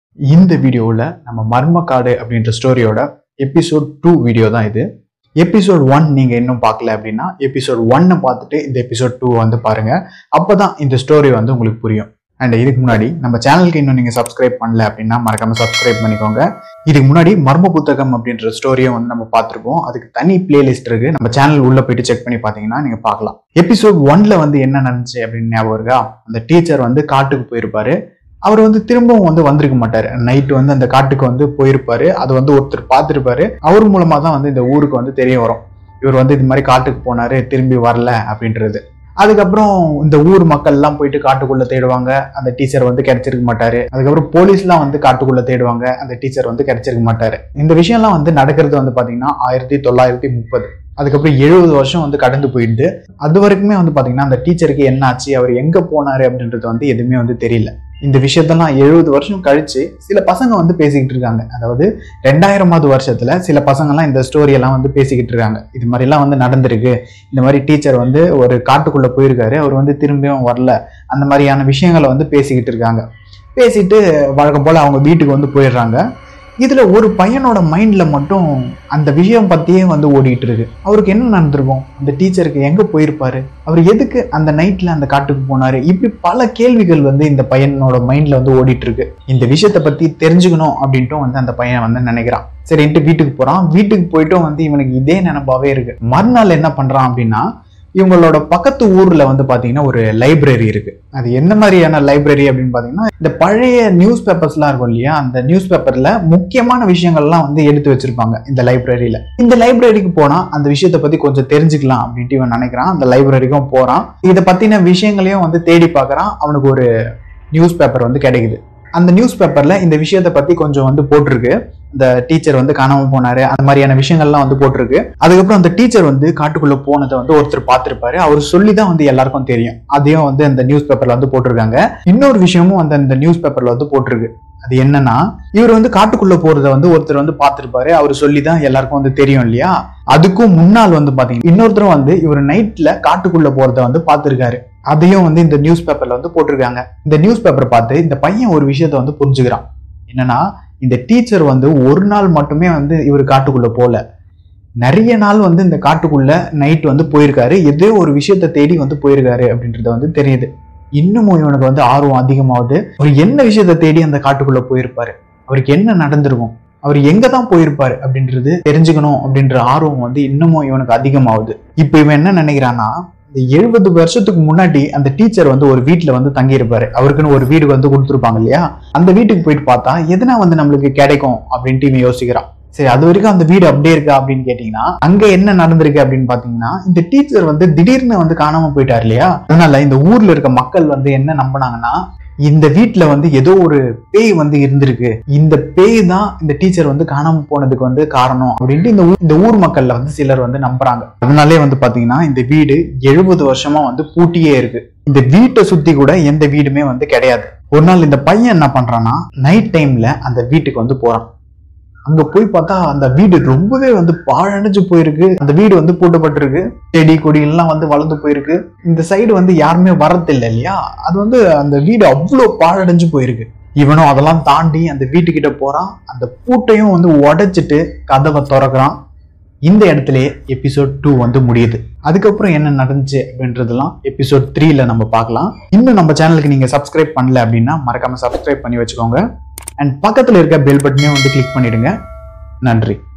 இந்த வீடியோவில் நம்ம மர்மக்காடு அப்படின்ற ஸ்டோரியோட எபிசோட் டூ வீடியோ தான் இது எபிசோட் ஒன் நீங்கள் இன்னும் பார்க்கல அப்படின்னா எபிசோட் ஒன்னை பார்த்துட்டு இந்த எபிசோட் டூ வந்து பாருங்க அப்போ தான் இந்த ஸ்டோரி வந்து உங்களுக்கு புரியும் அண்ட் இதுக்கு முன்னாடி நம்ம சேனலுக்கு இன்னும் நீங்கள் சப்ஸ்கிரைப் பண்ணல அப்படின்னா மறக்காம சப்ஸ்கிரைப் பண்ணிக்கோங்க இதுக்கு முன்னாடி மர்ம புத்தகம் அப்படின்ற ஸ்டோரியை வந்து நம்ம பார்த்துருப்போம் அதுக்கு தனி பிளேலிஸ்ட் இருக்கு நம்ம சேனல் உள்ள போயிட்டு செக் பண்ணி பார்த்தீங்கன்னா நீங்க பார்க்கலாம் எபிசோட் ஒன்ல வந்து என்ன நடந்துச்சு அப்படின்னு ஞாபகம் இருக்கா அந்த டீச்சர் வந்து காட்டுக்கு போயிருப்பாரு அவர் வந்து திரும்பவும் வந்து வந்திருக்க மாட்டாரு நைட்டு வந்து அந்த காட்டுக்கு வந்து போயிருப்பாரு அது வந்து ஒருத்தர் பார்த்துருப்பாரு அவர் மூலமா தான் வந்து இந்த ஊருக்கு வந்து தெரிய வரும் இவர் வந்து இது மாதிரி காட்டுக்கு போனாரு திரும்பி வரல அப்படின்றது அதுக்கப்புறம் இந்த ஊர் மக்கள் எல்லாம் போயிட்டு காட்டுக்குள்ள தேடுவாங்க அந்த டீச்சர் வந்து கிடைச்சிருக்க மாட்டாரு அதுக்கப்புறம் போலீஸ்லாம் வந்து காட்டுக்குள்ள தேடுவாங்க அந்த டீச்சர் வந்து கிடைச்சிருக்க மாட்டாரு இந்த விஷயம்லாம் வந்து நடக்கிறது வந்து பாத்தீங்கன்னா ஆயிரத்தி தொள்ளாயிரத்தி முப்பது அதுக்கப்புறம் எழுபது வருஷம் வந்து கடந்து போயிட்டு அது வரைக்குமே வந்து பாத்தீங்கன்னா அந்த டீச்சருக்கு என்ன ஆச்சு அவர் எங்க போனாரு அப்படின்றது வந்து எதுவுமே வந்து தெரியல இந்த விஷயத்தெல்லாம் எழுபது வருஷம் கழிச்சு சில பசங்க வந்து பேசிக்கிட்டு இருக்காங்க அதாவது ரெண்டாயிரமாவது வருஷத்துல சில பசங்கள்லாம் இந்த ஸ்டோரி எல்லாம் வந்து பேசிக்கிட்டு இருக்காங்க இது மாதிரிலாம் வந்து நடந்திருக்கு இந்த மாதிரி டீச்சர் வந்து ஒரு காட்டுக்குள்ள போயிருக்காரு அவர் வந்து திரும்பியும் வரல அந்த மாதிரியான விஷயங்களை வந்து பேசிக்கிட்டு இருக்காங்க பேசிட்டு வழக்கம் போல அவங்க வீட்டுக்கு வந்து போயிடுறாங்க இதுல ஒரு பையனோட மைண்ட்ல மட்டும் அந்த விஷயம் பத்தியே வந்து ஓடிட்டு இருக்கு அவருக்கு என்ன நடந்திருக்கும் அந்த டீச்சருக்கு எங்க போயிருப்பாரு அவர் எதுக்கு அந்த நைட்ல அந்த காட்டுக்கு போனாரு இப்படி பல கேள்விகள் வந்து இந்த பையனோட மைண்ட்ல வந்து ஓடிட்டு இருக்கு இந்த விஷயத்த பத்தி தெரிஞ்சுக்கணும் அப்படின்ட்டும் வந்து அந்த பையன் வந்து நினைக்கிறான் சரின்ட்டு வீட்டுக்கு போறான் வீட்டுக்கு போயிட்டும் வந்து இவனுக்கு இதே நினைப்பாவே இருக்கு மறுநாள் என்ன பண்றான் அப்படின்னா இவங்களோட பக்கத்து ஊர்ல வந்து பாத்தீங்கன்னா ஒரு லைப்ரரி இருக்கு அது என்ன மாதிரியான லைப்ரரி அப்படின்னு பாத்தீங்கன்னா இந்த பழைய நியூஸ் பேப்பர்ஸ்லாம் இருக்கும் இல்லையா அந்த நியூஸ் பேப்பர்ல முக்கியமான விஷயங்கள்லாம் வந்து எடுத்து வச்சிருப்பாங்க இந்த லைப்ரரியில இந்த லைப்ரரிக்கு போனா அந்த விஷயத்த பத்தி கொஞ்சம் தெரிஞ்சுக்கலாம் அப்படின்ட்டு இவன் நினைக்கிறான் அந்த லைப்ரரிக்கும் போறான் இதை பத்தின விஷயங்களையும் வந்து தேடி பார்க்கறான் அவனுக்கு ஒரு நியூஸ் பேப்பர் வந்து கிடைக்குது அந்த நியூஸ் பேப்பர்ல இந்த விஷயத்த பத்தி கொஞ்சம் வந்து போட்டிருக்கு இந்த டீச்சர் வந்து காணாம போனாரு அந்த மாதிரியான விஷயங்கள்லாம் வந்து போட்டிருக்கு அதுக்கப்புறம் அந்த டீச்சர் வந்து காட்டுக்குள்ள போனதை வந்து ஒருத்தர் பார்த்திருப்பாரு அவர் சொல்லி தான் வந்து எல்லாருக்கும் தெரியும் அதையும் வந்து அந்த நியூஸ் பேப்பர்ல வந்து போட்டிருக்காங்க இன்னொரு விஷயமும் வந்து அந்த நியூஸ் பேப்பர்ல வந்து போட்டிருக்கு அது என்னன்னா இவர் வந்து காட்டுக்குள்ள போறத வந்து ஒருத்தர் வந்து பார்த்திருப்பாரு அவர் சொல்லி தான் எல்லாருக்கும் வந்து தெரியும் இல்லையா அதுக்கும் முன்னால் வந்து பாத்தீங்கன்னா இன்னொருத்தரும் வந்து இவர் நைட்ல காட்டுக்குள்ள போறத வந்து பார்த்திருக்காரு அதையும் வந்து இந்த நியூஸ் பேப்பர்ல வந்து போட்டிருக்காங்க இந்த நியூஸ் பேப்பர் பார்த்து இந்த பையன் ஒரு விஷயத்த வந்து புரிஞ்சுக்கிறான் என்னன்னா இந்த டீச்சர் வந்து ஒரு நாள் மட்டுமே வந்து இவர் காட்டுக்குள்ள போல நிறைய நாள் வந்து இந்த காட்டுக்குள்ள நைட் வந்து போயிருக்காரு ஏதோ ஒரு விஷயத்த தேடி வந்து போயிருக்காரு அப்படின்றது வந்து தெரியுது இன்னமும் இவனுக்கு வந்து ஆர்வம் அதிகமாகுது அவர் என்ன விஷயத்த தேடி அந்த காட்டுக்குள்ள போயிருப்பாரு அவருக்கு என்ன நடந்திருக்கும் அவர் எங்க தான் போயிருப்பாரு அப்படின்றது தெரிஞ்சுக்கணும் அப்படின்ற ஆர்வம் வந்து இன்னமும் இவனுக்கு அதிகமாகுது இப்போ இவன் என்ன நினைக்கிறான்னா இந்த எழுபது வருஷத்துக்கு முன்னாடி அந்த டீச்சர் வந்து ஒரு வீட்டுல வந்து தங்கியிருப்பாரு அவருக்குன்னு ஒரு வீடு வந்து கொடுத்துருப்பாங்க இல்லையா அந்த வீட்டுக்கு போயிட்டு பார்த்தா எதுனா வந்து நம்மளுக்கு கிடைக்கும் அப்படின்ட்டு இவன் யோசிக்கிறான் சரி அது வரைக்கும் அந்த வீடு அப்படியே இருக்கா அப்படின்னு கேட்டீங்கன்னா அங்க என்ன நடந்திருக்கு அப்படின்னு பாத்தீங்கன்னா இந்த டீச்சர் வந்து திடீர்னு வந்து காணாம போயிட்டார் இல்லையா அதனால இந்த ஊர்ல இருக்க மக்கள் வந்து என்ன நம்பினாங்கன்னா இந்த வீட்டுல வந்து ஏதோ ஒரு பேய் வந்து இருந்திருக்கு இந்த பேய் தான் இந்த டீச்சர் வந்து காணாம போனதுக்கு வந்து காரணம் அப்படின்ட்டு இந்த ஊர் இந்த ஊர் மக்கள்ல வந்து சிலர் வந்து நம்புறாங்க அதனாலே வந்து பாத்தீங்கன்னா இந்த வீடு எழுபது வருஷமா வந்து பூட்டியே இருக்கு இந்த வீட்டை சுத்தி கூட எந்த வீடுமே வந்து கிடையாது ஒரு நாள் இந்த பையன் என்ன பண்றான்னா நைட் டைம்ல அந்த வீட்டுக்கு வந்து போறான் அங்க போய் பார்த்தா அந்த வீடு ரொம்பவே வந்து பாழடைஞ்சு போயிருக்கு அந்த வீடு வந்து பூட்டப்பட்டிருக்கு செடி கொடி எல்லாம் வந்து வளர்ந்து போயிருக்கு இந்த சைடு வந்து யாருமே வரதில்லை இல்லையா அது வந்து அந்த வீடு அவ்வளோ பாழடைஞ்சு போயிருக்கு இவனும் அதெல்லாம் தாண்டி அந்த வீட்டுக்கிட்ட போறான் அந்த பூட்டையும் வந்து உடைச்சிட்டு கதவை திறக்கிறான் இந்த இடத்துலயே எபிசோட் டூ வந்து முடியுது அதுக்கப்புறம் என்ன நடந்துச்சு அப்படின்றதெல்லாம் எபிசோட் த்ரீல நம்ம பார்க்கலாம் இன்னும் நம்ம சேனலுக்கு நீங்க சப்ஸ்கிரைப் பண்ணல அப்படின்னா மறக்காம சப்ஸ்கிரைப் பண்ணி வச்சுக்கோங்க அண்ட் பக்கத்தில் இருக்க பெல் பட்டனையும் வந்து கிளிக் பண்ணிடுங்க நன்றி